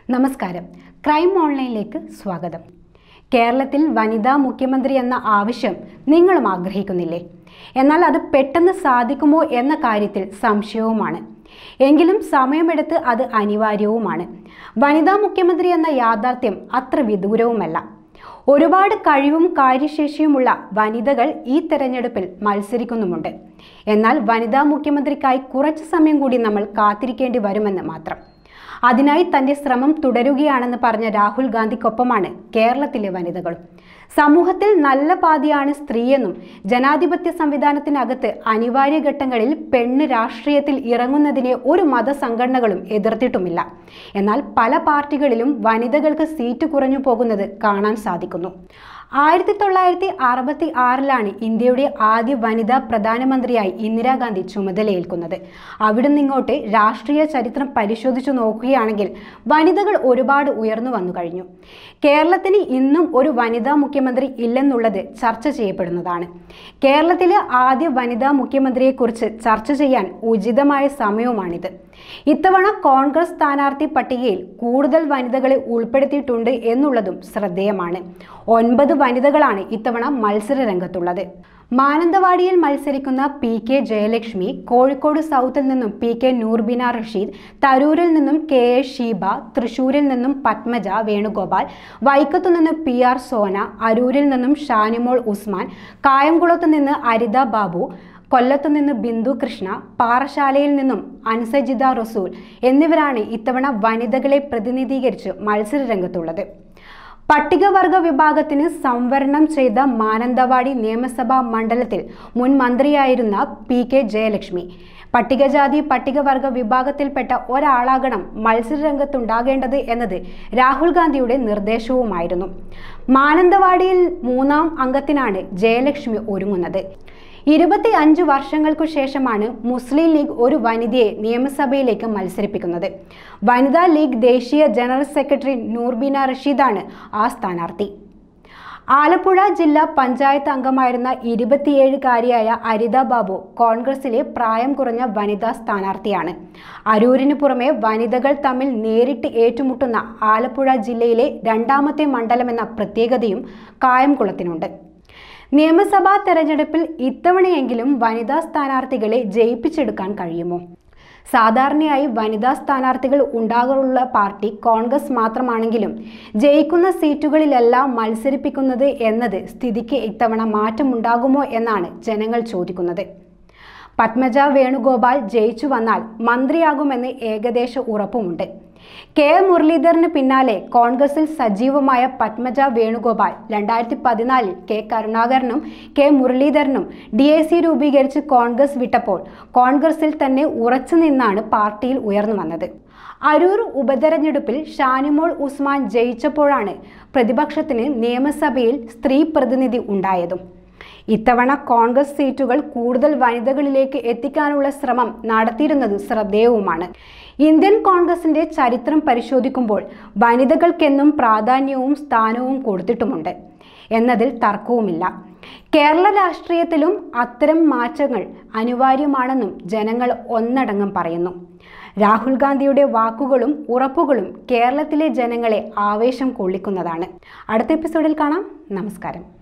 നമസ്കാരം ക്രൈം ഓൺലൈനിലേക്ക് സ്വാഗതം കേരളത്തിൽ വനിതാ മുഖ്യമന്ത്രി എന്ന ആവശ്യം നിങ്ങളും ആഗ്രഹിക്കുന്നില്ലേ എന്നാൽ അത് പെട്ടെന്ന് സാധിക്കുമോ എന്ന കാര്യത്തിൽ സംശയവുമാണ് എങ്കിലും സമയമെടുത്ത് അത് അനിവാര്യവുമാണ് വനിതാ മുഖ്യമന്ത്രി എന്ന യാഥാർത്ഥ്യം അത്ര വിദൂരവുമല്ല ഒരുപാട് കഴിവും കാര്യശേഷിയുമുള്ള വനിതകൾ ഈ തെരഞ്ഞെടുപ്പിൽ മത്സരിക്കുന്നുമുണ്ട് എന്നാൽ വനിതാ മുഖ്യമന്ത്രിക്കായി കുറച്ച് സമയം കൂടി നമ്മൾ കാത്തിരിക്കേണ്ടി വരുമെന്ന് മാത്രം അതിനായി തന്റെ ശ്രമം തുടരുകയാണെന്ന് പറഞ്ഞ രാഹുൽ ഗാന്ധിക്കൊപ്പമാണ് കേരളത്തിലെ വനിതകളും സമൂഹത്തിൽ നല്ല പാതിയാണ് സ്ത്രീയെന്നും ജനാധിപത്യ സംവിധാനത്തിനകത്ത് അനിവാര്യ ഘട്ടങ്ങളിൽ പെണ്ണ് രാഷ്ട്രീയത്തിൽ ഇറങ്ങുന്നതിനെ ഒരു മതസംഘടനകളും എതിർത്തിട്ടുമില്ല എന്നാൽ പല പാർട്ടികളിലും വനിതകൾക്ക് സീറ്റ് കുറഞ്ഞു പോകുന്നത് കാണാൻ സാധിക്കുന്നു ആയിരത്തി തൊള്ളായിരത്തി അറുപത്തി ആറിലാണ് ഇന്ത്യയുടെ ആദ്യ വനിതാ പ്രധാനമന്ത്രിയായി ഇന്ദിരാഗാന്ധി ചുമതലയേൽക്കുന്നത് അവിടെ നിന്നിങ്ങോട്ട് രാഷ്ട്രീയ ചരിത്രം പരിശോധിച്ചു നോക്കുകയാണെങ്കിൽ വനിതകൾ ഒരുപാട് ഉയർന്നു വന്നു കഴിഞ്ഞു കേരളത്തിന് ഇന്നും ഒരു വനിതാ മുഖ്യമന്ത്രി ഇല്ലെന്നുള്ളത് ചർച്ച ചെയ്യപ്പെടുന്നതാണ് കേരളത്തിലെ ആദ്യ വനിതാ മുഖ്യമന്ത്രിയെക്കുറിച്ച് ചർച്ച ചെയ്യാൻ ഉചിതമായ സമയവുമാണിത് ഇത്തവണ കോൺഗ്രസ് സ്ഥാനാർത്ഥി പട്ടികയിൽ കൂടുതൽ വനിതകളെ ഉൾപ്പെടുത്തിയിട്ടുണ്ട് എന്നുള്ളതും ശ്രദ്ധേയമാണ് ഒൻപത് വനിതകളാണ് ഇത്തവണ മത്സര രംഗത്തുള്ളത് മാനന്തവാടിയിൽ മത്സരിക്കുന്ന പി കെ ജയലക്ഷ്മി കോഴിക്കോട് സൗത്തിൽ നിന്നും പി കെ നൂർബിന റഷീദ് തരൂരിൽ നിന്നും കെ എ ഷീബ തൃശൂരിൽ നിന്നും പത്മജ വേണുഗോപാൽ വൈക്കത്തു നിന്ന് പി ആർ സോന അരൂരിൽ നിന്നും ഷാനിമോൾ ഉസ്മാൻ കായംകുളത്ത് നിന്ന് അരിത ബാബു കൊല്ലത്തു നിന്ന് ബിന്ദു കൃഷ്ണ പാറശാലയിൽ നിന്നും അൻസജിത റസൂൽ എന്നിവരാണ് ഇത്തവണ വനിതകളെ പ്രതിനിധീകരിച്ച് മത്സര രംഗത്തുള്ളത് പട്ടികവർഗ വിഭാഗത്തിന് സംവരണം ചെയ്ത മാനന്തവാടി നിയമസഭാ മണ്ഡലത്തിൽ മുൻ മന്ത്രിയായിരുന്ന പി കെ ജയലക്ഷ്മി പട്ടികജാതി പട്ടികവർഗ വിഭാഗത്തിൽപ്പെട്ട ഒരാളാകണം മത്സരരംഗത്തുണ്ടാകേണ്ടത് എന്നത് രാഹുൽ ഗാന്ധിയുടെ നിർദ്ദേശവുമായിരുന്നു മാനന്തവാടിയിൽ മൂന്നാം അംഗത്തിനാണ് ജയലക്ഷ്മി ഒരുങ്ങുന്നത് ഇരുപത്തി അഞ്ച് വർഷങ്ങൾക്കു ശേഷമാണ് മുസ്ലിം ലീഗ് ഒരു വനിതയെ നിയമസഭയിലേക്ക് മത്സരിപ്പിക്കുന്നത് വനിതാ ലീഗ് ദേശീയ ജനറൽ സെക്രട്ടറി നൂർബീന റഷീദാണ് ആ സ്ഥാനാർത്ഥി ആലപ്പുഴ ജില്ലാ പഞ്ചായത്ത് അംഗമായിരുന്ന ഇരുപത്തിയേഴുകാരിയായ അരിത ബാബു കോൺഗ്രസിലെ പ്രായം കുറഞ്ഞ വനിതാ സ്ഥാനാർത്ഥിയാണ് അരൂരിന് പുറമെ വനിതകൾ തമ്മിൽ നേരിട്ട് ഏറ്റുമുട്ടുന്ന ആലപ്പുഴ ജില്ലയിലെ രണ്ടാമത്തെ മണ്ഡലമെന്ന പ്രത്യേകതയും കായംകുളത്തിനുണ്ട് നിയമസഭാ തെരഞ്ഞെടുപ്പിൽ ഇത്തവണയെങ്കിലും വനിതാ സ്ഥാനാർത്ഥികളെ ജയിപ്പിച്ചെടുക്കാൻ കഴിയുമോ സാധാരണയായി വനിതാ സ്ഥാനാർത്ഥികൾ ഉണ്ടാകാറുള്ള പാർട്ടി കോൺഗ്രസ് മാത്രമാണെങ്കിലും ജയിക്കുന്ന സീറ്റുകളിലെല്ലാം മത്സരിപ്പിക്കുന്നത് എന്നത് സ്ഥിതിക്ക് ഇത്തവണ മാറ്റമുണ്ടാകുമോ എന്നാണ് ജനങ്ങൾ ചോദിക്കുന്നത് പത്മജ വേണുഗോപാൽ ജയിച്ചു വന്നാൽ മന്ത്രിയാകുമെന്ന് ഏകദേശ ഉറപ്പുമുണ്ട് കെ മുരളീധരന് പിന്നാലെ കോൺഗ്രസിൽ സജീവമായ പത്മജ വേണുഗോപാൽ രണ്ടായിരത്തി പതിനാലിൽ കെ കരുണാകരനും കെ മുരളീധരനും ഡി എ സി രൂപീകരിച്ച് കോൺഗ്രസ് വിട്ടപ്പോൾ കോൺഗ്രസിൽ തന്നെ ഉറച്ചു നിന്നാണ് പാർട്ടിയിൽ ഉയർന്നു വന്നത് അരൂർ ഉപതെരഞ്ഞെടുപ്പിൽ ഷാനിമോൾ ഉസ്മാൻ ജയിച്ചപ്പോഴാണ് പ്രതിപക്ഷത്തിന് നിയമസഭയിൽ സ്ത്രീ പ്രതിനിധി ഉണ്ടായതും ഇത്തവണ കോൺഗ്രസ് സീറ്റുകൾ കൂടുതൽ വനിതകളിലേക്ക് എത്തിക്കാനുള്ള ശ്രമം നടത്തിയിരുന്നത് ശ്രദ്ധേയവുമാണ് ഇന്ത്യൻ കോൺഗ്രസിന്റെ ചരിത്രം പരിശോധിക്കുമ്പോൾ വനിതകൾക്കെന്നും പ്രാധാന്യവും സ്ഥാനവും കൊടുത്തിട്ടുമുണ്ട് എന്നതിൽ തർക്കവുമില്ല കേരള രാഷ്ട്രീയത്തിലും അത്തരം മാറ്റങ്ങൾ അനിവാര്യമാണെന്നും ജനങ്ങൾ ഒന്നടങ്കം പറയുന്നു രാഹുൽ ഗാന്ധിയുടെ വാക്കുകളും ഉറപ്പുകളും കേരളത്തിലെ ജനങ്ങളെ ആവേശം കൊള്ളിക്കുന്നതാണ് അടുത്ത എപ്പിസോഡിൽ കാണാം നമസ്കാരം